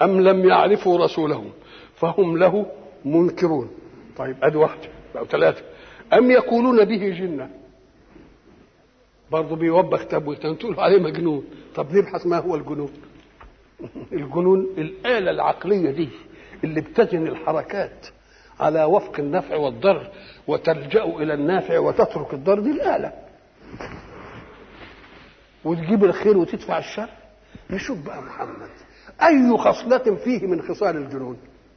أم لم يعرفوا رسولهم فهم له منكرون طيب ادي واحده او ثلاثه ام يقولون به جنه برضه بيوبخ تبويت تقول عليه مجنون طب نبحث ما هو الجنون الجنون الآلة العقلية دي اللي بتزن الحركات على وفق النفع والضر وتلجأ إلى النافع وتترك الضر دي الآلة وتجيب الخير وتدفع الشر نشوف بقى محمد أي خصلة فيه من خصال الجنون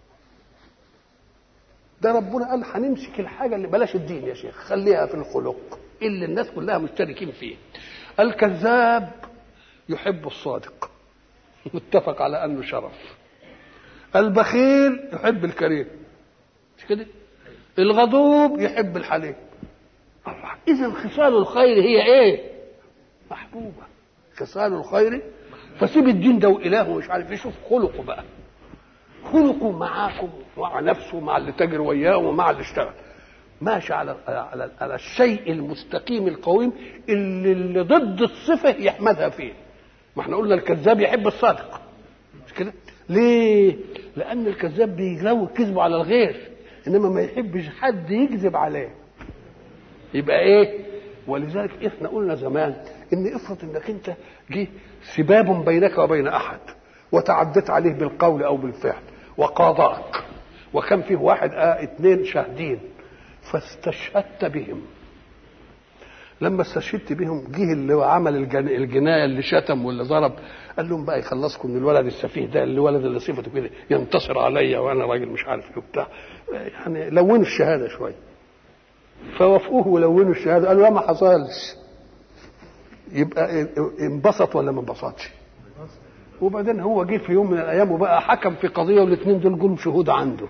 ده ربنا قال هنمسك الحاجة اللي بلاش الدين يا شيخ خليها في الخلق اللي الناس كلها مشتركين فيه الكذاب يحب الصادق متفق على انه شرف البخيل يحب الكريم مش كده الغضوب يحب الحليم الله اذا خصال الخير هي ايه محبوبه خصال الخير فسيب الدين ده واله ومش عارف يشوف خلقه بقى خلقه معاكم ومع نفسه ومع اللي تجر وياه ومع اللي اشتغل ماشي على على على الشيء المستقيم القويم اللي, اللي ضد الصفه يحمدها فيه ما احنا قلنا الكذاب يحب الصادق مش كده ليه لان الكذاب بيجلو كذبه على الغير انما ما يحبش حد يكذب عليه يبقى ايه ولذلك احنا قلنا زمان ان افرض انك انت جه سباب بينك وبين احد وتعدت عليه بالقول او بالفعل وقاضاك وكان فيه واحد اه اتنين شاهدين فاستشهدت بهم لما استشهدت بهم جه اللي عمل الجن... الجنايه اللي شتم واللي ضرب قال لهم بقى يخلصكم من الولد السفيه ده اللي ولد اللي صفته كده ينتصر عليا وانا راجل مش عارف ايه وبتاع يعني لونوا الشهاده شويه فوافقوه ولونوا الشهاده قالوا لا ما حصلش يبقى انبسط ولا ما انبسطش وبعدين هو جه في يوم من الايام وبقى حكم في قضيه والاثنين دول جم شهود عنده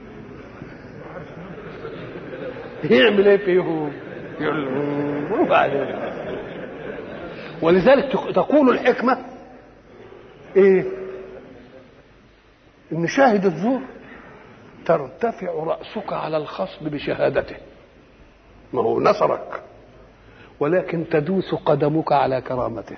يعمل ايه فيهم يقول وبعدين ولذلك تقول الحكمة ايه ان شاهد الزور ترتفع رأسك على الخصم بشهادته ما هو نصرك ولكن تدوس قدمك على كرامته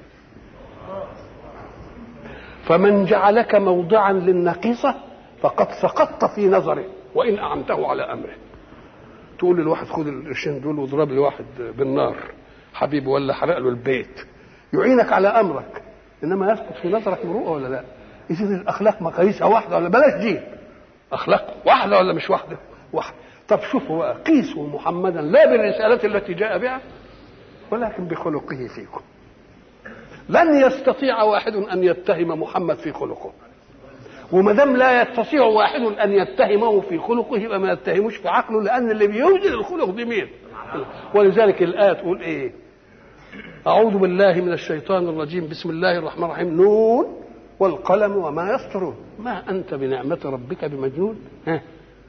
فمن جعلك موضعا للنقيصة فقد سقطت في نظره وإن أعنته على أمره تقول للواحد خد القرشين دول واضرب لي واحد بالنار حبيبي ولا حرق له البيت يعينك على امرك انما يسقط في نظرك مروءه ولا لا؟ اذا الاخلاق مقاييسها واحده ولا بلاش دي اخلاق واحده ولا مش واحده؟ واحده طب شوفوا بقى قيسوا محمدا لا بالرسالة التي جاء بها ولكن بخلقه فيكم لن يستطيع واحد ان يتهم محمد في خلقه وما دام لا يستطيع واحد ان يتهمه في خلقه يبقى ما يتهموش في عقله لان اللي بيوجد الخلق دي مين؟ ولذلك الايه تقول ايه؟ اعوذ بالله من الشيطان الرجيم بسم الله الرحمن الرحيم نون والقلم وما يسطرون ما انت بنعمه ربك بمجنون ها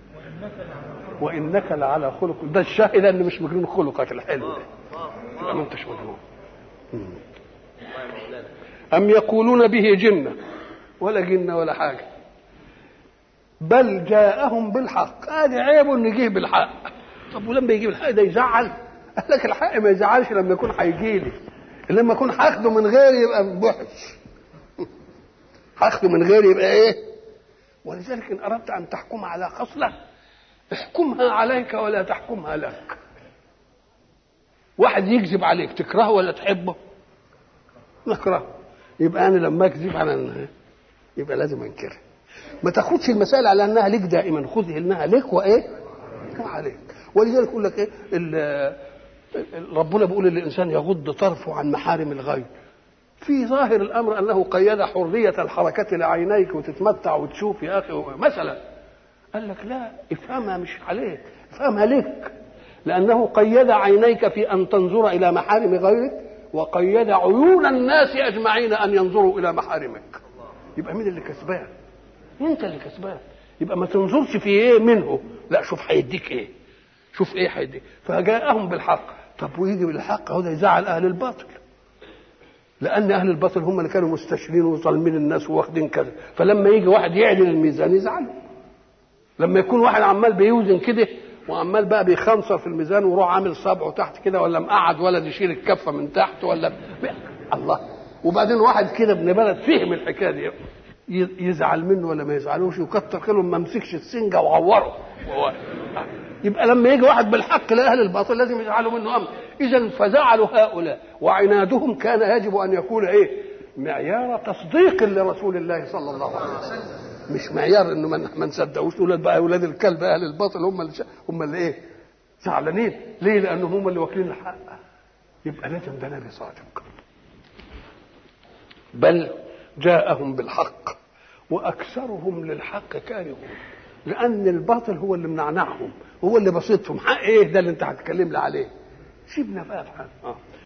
وانك لعلى خلق ده الشاهد ان مش مجنون خلقك الحلو ده يبقى ما انتش مجنون ام يقولون به جنه ولا جنه ولا حاجه بل جاءهم بالحق هذا عيب انه يجيه بالحق طب ولما يجيب الحق ده يزعل قال لك الحق ما يزعلش لما يكون هيجي لي لما اكون هاخده من غيري يبقى بوحش هاخده من غيري يبقى ايه ولذلك ان اردت ان تحكم على خصله احكمها عليك ولا تحكمها لك واحد يكذب عليك تكرهه ولا تحبه نكرهه يبقى انا لما اكذب على يبقى لازم انكره ما تاخدش المسائل على انها ليك دائما خذ انها لك وايه وعليك ولذلك يقول لك ايه ربنا بيقول للانسان يغض طرفه عن محارم الغيب في ظاهر الامر انه قيد حريه الحركه لعينيك وتتمتع وتشوف يا اخي مثلا قال لك لا افهمها مش عليك افهمها لك لانه قيد عينيك في ان تنظر الى محارم غيرك وقيد عيون الناس اجمعين ان ينظروا الى محارمك يبقى مين اللي كسبان انت اللي كسبان يبقى ما تنظرش في ايه منه لا شوف هيديك ايه شوف ايه هيديك فجاءهم بالحق طب ويجي بالحق هو ده يزعل اهل الباطل لان اهل الباطل هم اللي كانوا مستشرين وظالمين الناس واخدين كذا فلما يجي واحد يعلن الميزان يزعلوا لما يكون واحد عمال بيوزن كده وعمال بقى بيخنصر في الميزان ويروح عامل صبعه تحت كده ولا مقعد ولد يشيل الكفه من تحت ولا ب... الله وبعدين واحد كده ابن بلد فهم الحكايه دي يزعل منه ولا ما يزعلوش وكتر خيرهم ما مسكش السنجه وعوره يبقى لما يجي واحد بالحق لاهل الباطل لازم يزعلوا منه امر اذا فزعلوا هؤلاء وعنادهم كان يجب ان يكون ايه معيار تصديق لرسول الله صلى الله عليه وسلم مش معيار انه ما نصدقوش نقول بقى اولاد الكلب اهل الباطل هم اللي هم اللي ايه زعلانين ليه لانهم هم اللي واكلين الحق يبقى لازم ده نبي صادق بل جاءهم بالحق واكثرهم للحق كارهون لان الباطل هو اللي منعنعهم هو اللي بسيطهم حق ايه ده اللي انت هتكلم لي عليه سيبنا بقى في حال آه.